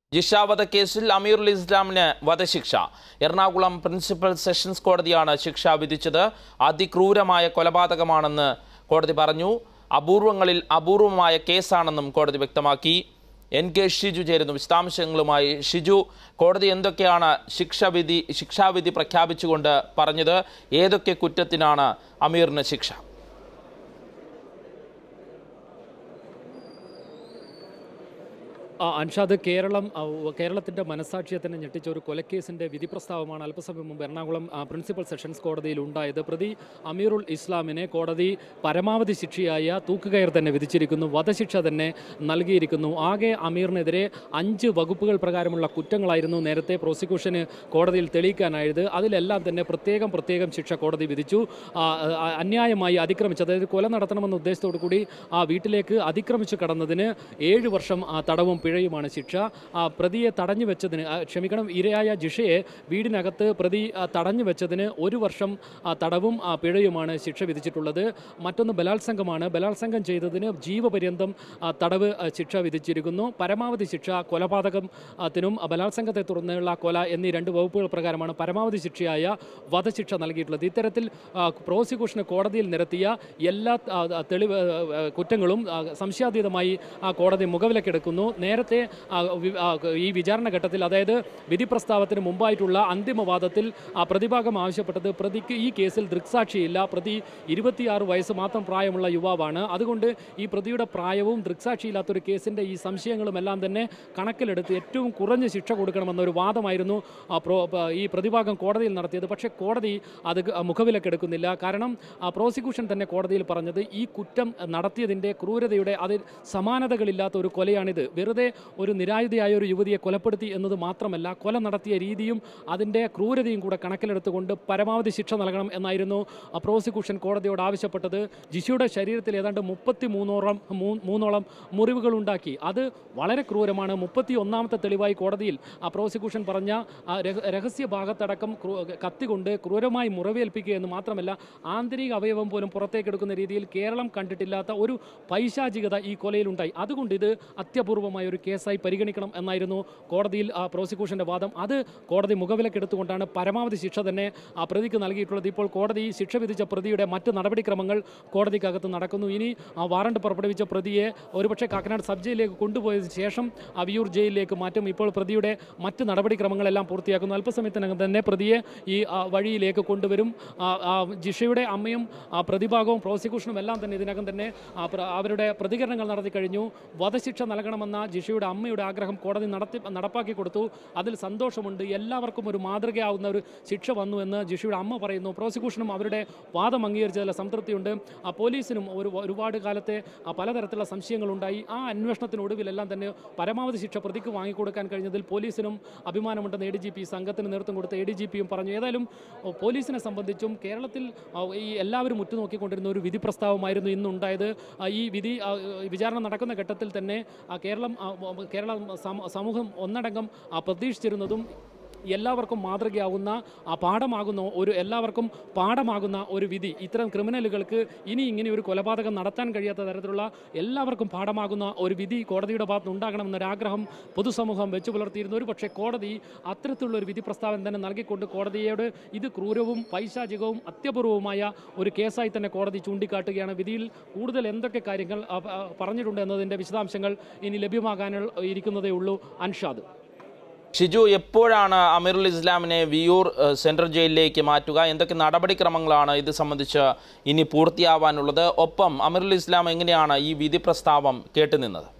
ജിഷ വധക്കേസിൽ അമീറുൽ ഇസ്ലാമിന് വധശിക്ഷ എറണാകുളം പ്രിൻസിപ്പൽ സെഷൻസ് കോടതിയാണ് ശിക്ഷ വിധിച്ചത് അതിക്രൂരമായ കൊലപാതകമാണെന്ന് കോടതി പറഞ്ഞു അപൂർവങ്ങളിൽ അപൂർവമായ കേസാണെന്നും കോടതി വ്യക്തമാക്കി എൻ കെ ഷിജു ചേരുന്നു വിശദാംശങ്ങളുമായി ഷിജു കോടതി എന്തൊക്കെയാണ് ശിക്ഷാവിധി ശിക്ഷാവിധി പ്രഖ്യാപിച്ചുകൊണ്ട് പറഞ്ഞത് ഏതൊക്കെ കുറ്റത്തിനാണ് അമീറിന് ശിക്ഷ ആ, അൻഷാദ് കേരളം ആ, ഉ- കേരളത്തിന്റെ മനസാക്ഷിയെ തന്നെ ഞെട്ടിച്ച ഒരു കൊലക്കേസിന്റെ വിധി പ്രസ്താവമാണ് അല്പസമയം മുമ്പ് എറണാകുളം ആ, പ്രിൻസിപ്പൽ സെഷൻസ് കോടതിയിൽ ഉണ്ടായത് പ്രതി അമീറുൽ ഇസ്ലാമിനെ കോടതി പരമാവധി ശിക്ഷയായ തൂക്കുകയർ തന്നെ വിധിച്ചിരിക്കുന്നു വധശിക്ഷ തന്നെ നൽകിയിരിക്കുന്നു ആകെ അമീറിനെതിരെ അഞ്ച് വകുപ്പുകൾ പ്രകാരമുള്ള കുറ്റങ്ങളായിരുന്നു നേരത്തെ പ്രോസിക്യൂഷന് കോടതിയിൽ തെളിയിക്കാനായത് അതിലെല്ലാം തന്നെ പ്രത്യേകം പ്രത്യേകം ശിക്ഷ കോടതി വിധിച്ചു ആ, ആ, അന്യായമായി അതിക്രമിച്ച് അതായത് കൊല നടത്തണമെന്ന ഉദ്ദേശത്തോടു കൂടി ആ വീട്ടിലേക്ക് അതിക്രമിച്ചു കടന്നതിന് ഏഴ് വർഷം ആ, തടവും പിഴയുമാണ് ശിക്ഷ ആ, പ്രതിയെ തടഞ്ഞു വെച്ചതിന് ആ, ക്ഷമിക്കണം ഇരയായ ജിഷയെ വീടിനകത്ത് പ്രതി ആ, തടഞ്ഞു വെച്ചതിന് ഒരു വർഷം ആ, തടവും ആ, പിഴയുമാണ് ശിക്ഷ വിധിച്ചിട്ടുള്ളത് മറ്റൊന്ന് ബലാത്സംഗമാണ് ബലാത്സംഗം ചെയ്തതിന് ജീവപര്യന്തം ആ, തടവ് ആ, ശിക്ഷ വിധിച്ചിരിക്കുന്നു പരമാവധി ശിക്ഷ കൊലപാതകത്തിനും ബലാത്സംഗത്തെ തുടർന്നുള്ള കൊല എന്നീ രണ്ട് വകുപ്പുകൾ പ്രകാരമാണ് പരമാവധി ശിക്ഷയായ വധശിക്ഷ നൽകിയിട്ടുള്ളത് ഇത്തരത്തിൽ ആ, പ്രോസിക്യൂഷന് കോടതിയിൽ നിരത്തിയ എല്ലാ ആ, ആ, തെളിവ് ആ, ആ, കുറ്റങ്ങളും ആ, സംശയാതീതമായി ആ കോടതി മുഖവിലക്കെടുക്കുന്നു നേരത്തെ ആ, വി- ആ, ഈ വിചാരണ ഘട്ടത്തിൽ അതായത് വിധി പ്രസ്താവത്തിന് മുമ്പായിട്ടുള്ള അന്തിമവാദത്തിൽ ആ പ്രതിഭാഗം ആവശ്യപ്പെട്ടത് പ്രതിക്ക് ഈ കേസിൽ ദൃക്സാക്ഷിയില്ല പ്രതി ഇരുപത്തിയാറ് വയസ്സ് മാത്രം പ്രായമുള്ള യുവാവാണ് അതുകൊണ്ട് ഈ പ്രതിയുടെ പ്രായവും ദൃക്സാക്ഷിയില്ലാത്തൊരു കേസിൻ്റെ ഈ സംശയങ്ങളും എല്ലാം തന്നെ കണക്കിലെടുത്ത് ഏറ്റവും കുറഞ്ഞ ശിക്ഷ കൊടുക്കണമെന്നൊരു വാദമായിരുന്നു ആ പ്രോ പ- ഈ പ്രതിഭാഗം കോടതിയിൽ നടത്തിയത് പക്ഷേ കോടതി അത് ക- മുഖവിലക്കെടുക്കുന്നില്ല കാരണം ആ പ്രോസിക്യൂഷൻ തന്നെ കോടതിയിൽ പറഞ്ഞത് ഈ കുറ്റം നടത്തിയതിൻ്റെ ക്രൂരതയുടെ അതിൽ സമാനതകളില്ലാത്ത ഒരു കൊലയാണിത് വെറുതെ ഒരു നിരായുധയായ ഒരു യുവതിയെ കൊലപ്പെടുത്തി എന്നത് മാത്രമല്ല കൊല നടത്തിയ രീതിയും അതിൻ്റെ ക്രൂരതയും കൂടെ കണക്കിലെടുത്തുകൊണ്ട് പരമാവധി ശിക്ഷ നൽകണം എന്നായിരുന്നു ആ പ്രോസിക്യൂഷൻ കോടതിയോട് ആവശ്യപ്പെട്ടത് ജിഷിയുടെ ശരീരത്തിൽ ഏതാണ്ട് മുപ്പത്തി മൂന്നോളം മൂ- മൂന്നോളം മുറിവുകൾ ഉണ്ടാക്കി അത് വളരെ ക്രൂരമാണ് മുപ്പത്തി ഒന്നാമത്തെ തെളിവായി കോടതിയിൽ ആ പ്രോസിക്യൂഷൻ പറഞ്ഞ ആ രഹ- രഹസ്യ ഭാഗത്തടക്കം ക്രൂ- കത്തി കൊണ്ട് ക്രൂരമായി മുറിവേൽപ്പിക്കുക എന്ന് മാത്രമല്ല ആന്തരിക അവയവം പോലും പുറത്തേക്കെടുക്കുന്ന രീതിയിൽ കേരളം കണ്ടിട്ടില്ലാത്ത ഒരു പൈശാചികത ഈ കൊലയിലുണ്ടായി അതുകൊണ്ട് ഇത് അത്യപൂർവമായ ഒരു കേസായി പരിഗണിക്കണം എന്നായിരുന്നു കോടതിയിൽ ആ പ്രോസിക്യൂഷന്റെ വാദം അത് കോടതി മുഖവിലക്കെടുത്തുകൊണ്ടാണ് പരമാവധി ശിക്ഷ തന്നെ ആ പ്രതിക്ക് നൽകിയിട്ടുള്ളത് ഇപ്പോൾ കോടതി ശിക്ഷ വിധിച്ച പ്രതിയുടെ മറ്റ് നടപടിക്രമങ്ങൾ കോടതിക്കകത്ത് നടക്കുന്നു ഇനി ആ വാറണ്ട് പുറപ്പെടുവിച്ച പ്രതിയെ ഒരുപക്ഷെ കാക്കനാട് സബ് ജയിലിലേക്ക് കൊണ്ടുപോയതിനു ശേഷം ആ വിയൂർ ജയിലിലേക്ക് മാറ്റും ഇപ്പോൾ പ്രതിയുടെ മറ്റ് നടപടിക്രമങ്ങളെല്ലാം പൂർത്തിയാക്കുന്നു അല്പസമയത്തിനകം തന്നെ പ്രതിയെ ഈ ആ, വഴിയിലേക്ക് കൊണ്ടുവരും ആ, ആ, ജിഷയുടെ അമ്മയും ആ, പ്രതിഭാഗവും പ്രോസിക്യൂഷനും എല്ലാം തന്നെ ഇതിനകം തന്നെ ആ, പ്ര- അവരുടെ പ്രതികരണങ്ങൾ നടത്തി കഴിഞ്ഞു വധശിക്ഷ നൽകണമെന്ന ജിഷയുടെ അമ്മയുടെ ആഗ്രഹം കോടതി നടത്തി നടപ്പാക്കി കൊടുത്തു അതിൽ സന്തോഷമുണ്ട് എല്ലാവർക്കും ഒരു മാതൃകയാവുന്ന ഒരു ശിക്ഷ വന്നു എന്ന് ജിഷയുടെ അമ്മ പറയുന്നു പ്രോസിക്യൂഷനും അവരുടെ വാദം അംഗീകരിച്ചതിൽ സംതൃപ്തിയുണ്ട് ആ പോലീസിനും ഒരു ഒരുപാട് കാലത്തെ ആ, പലതരത്തിലുള്ള സംശയങ്ങളുണ്ടായി ആ അന്വേഷണത്തിനൊടുവിലെല്ലാം തന്നെ പരമാവധി ശിക്ഷ പ്രതിക്ക് വാങ്ങിക്കൊടുക്കാൻ കഴിഞ്ഞതിൽ പോലീസിനും അഭിമാനമുണ്ടെന്ന് എ ഡി ജി പി സംഘത്തിന് നേതൃത്വം കൊടുത്ത എ ഡി ജി പിയും പറഞ്ഞു ഏതായാലും ഓ, പോലീസിനെ സംബന്ധിച്ചും കേരളത്തിൽ ആ, ഈ എല്ലാവരും ഉറ്റുനോക്കിക്കൊണ്ടിരുന്ന ഒരു വിധി പ്രസ്താവമായിരുന്നു ഇന്നുണ്ടായത് ആ, ഈ വിധി ആ, വിചാരണ നടക്കുന്ന ഘട്ടത്തിൽ തന്നെ ആ, കേരളം ആ, കേരള സമ- സമൂഹം ഒന്നടങ്കം ആ, പ്രതീക്ഷിച്ചിരുന്നതും എല്ലാവർക്കും മാതൃകയാകുന്ന ആ പാഠമാകുന്ന ഒരു എല്ലാവർക്കും പാഠമാകുന്ന ഒരു വിധി ഇത്തരം ക്രിമിനലുകൾക്ക് ഇനി ഇങ്ങനെ ഒരു കൊലപാതകം നടത്താൻ കഴിയാത്ത തരത്തിലുള്ള എല്ലാവർക്കും പാഠമാകുന്ന ഒരു വിധി കോടതിയുടെ ഭാഗത്ത് ഉണ്ടാകണമെന്നൊരാഗ്രഹം പൊതുസമൂഹം വെച്ചു പുലർത്തിയിരുന്നു ഒരു പക്ഷേ കോടതി അത്തരത്തിലുള്ള ഒരു വിധി പ്രസ്താവന തന്നെ നൽകിക്കൊണ്ട് കോടതിയോട് ഇത് ക്രൂരവും പൈശാചികവും അത്യപൂർവവുമായ ഒരു കേസായി തന്നെ കോടതി ചൂണ്ടിക്കാട്ടുകയാണ് വിധിയിൽ കൂടുതൽ എന്തൊക്കെ കാര്യങ്ങൾ ആ, ആ, പറഞ്ഞിട്ടുണ്ട് എന്നതിൻ്റെ വിശദാംശങ്ങൾ ഇനി ലഭ്യമാകാൻ ഇരിക്കുന്നതേ ഉള്ളൂ അൻഷാദ് ഷിജു എപ്പോഴാണ് അമീറുൽ ഇസ്ലാമിനെ വിയൂർ ഏഹ്, സെൻട്രൽ ജയിലിലേക്ക് മാറ്റുക എന്തൊക്കെ നടപടിക്രമങ്ങളാണ് ഇത് സംബന്ധിച്ച് ഇനി പൂർത്തിയാവാനുള്ളത് ഒപ്പം അമീറുൽ ഇസ്ലാം എങ്ങനെയാണ് ഈ വിധി പ്രസ്താവം കേട്ടുനിന്നത്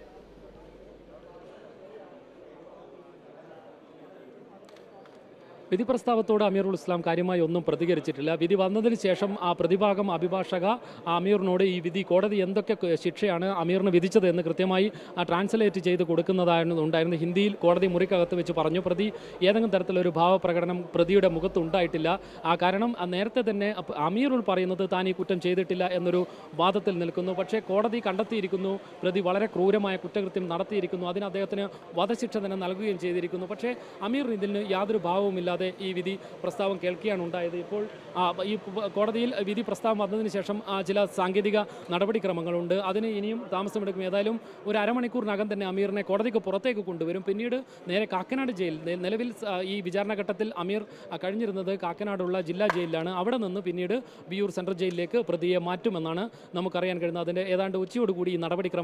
വിധി പ്രസ്താവത്തോട് അമീറുൽ ഇസ്ലാം കാര്യമായി ഒന്നും പ്രതികരിച്ചിട്ടില്ല വിധി വന്നതിന് ശേഷം ആ പ്രതിഭാഗം അഭിഭാഷക ആ അമീറിനോട് ഈ വിധി കോടതി എന്തൊക്കെ ക- ശിക്ഷയാണ് അമീറിന് വിധിച്ചത് എന്ന് കൃത്യമായി ആ ട്രാൻസ്ലേറ്റ് ചെയ്ത് കൊടുക്കുന്നതായിരുന്നു ഉണ്ടായിരുന്നു ഹിന്ദിയിൽ കോടതി മുറിക്കകത്ത് വെച്ച് പറഞ്ഞു പ്രതി ഏതെങ്കിലും തരത്തിലൊരു ഭാവപ്രകടനം പ്രതിയുടെ മുഖത്ത് ഉണ്ടായിട്ടില്ല ആ കാരണം ആ നേരത്തെ തന്നെ അപ്പ- അമീറുൽ പറയുന്നത് താൻ ഈ കുറ്റം ചെയ്തിട്ടില്ല എന്നൊരു വാദത്തിൽ നിൽക്കുന്നു പക്ഷേ കോടതി കണ്ടെത്തിയിരിക്കുന്നു പ്രതി വളരെ ക്രൂരമായ കുറ്റകൃത്യം നടത്തിയിരിക്കുന്നു അതിന് അദ്ദേഹത്തിന് വധശിക്ഷ തന്നെ നൽകുകയും ചെയ്തിരിക്കുന്നു പക്ഷേ അമീർ ഇതിന് യാതൊരു ഭാവവുമില്ലാതെ ഇന്നത്തെ ഈ വിധി പ്രസ്താവം കേൾക്കുകയാണ് ഉണ്ടായത് ഇപ്പോൾ ആ, ഈ പ- കോടതിയിൽ വിധി പ്രസ്താവം വന്നതിന് ശേഷം ആ, ചില സാങ്കേതിക നടപടിക്രമങ്ങളുണ്ട് അതിന് ഇനിയും താമസമെടുക്കും ഏതായാലും ഒരു അരമണിക്കൂറിനകം തന്നെ അമീറിനെ കോടതിക്ക് പുറത്തേക്ക് കൊണ്ടുവരും പിന്നീട് നേരെ കാക്കനാട് ജയിൽ നെ- നിലവിൽ സ- ഈ വിചാരണ ഘട്ടത്തിൽ അമീർ ആ, കഴിഞ്ഞിരുന്നത് കാക്കനാടുള്ള ജില്ലാ ജയിലിലാണ് അവിടെ നിന്ന് പിന്നീട് വിയൂർ സെൻട്രൽ ജയിലിലേക്ക് പ്രതിയെ മാറ്റുമെന്നാണ് നമുക്കറിയാൻ കഴിയുന്നത് അതിൻ്റെ ഏതാണ്ട് ഉച്ചയോടുകൂടി ഈ നടപടിക്രമം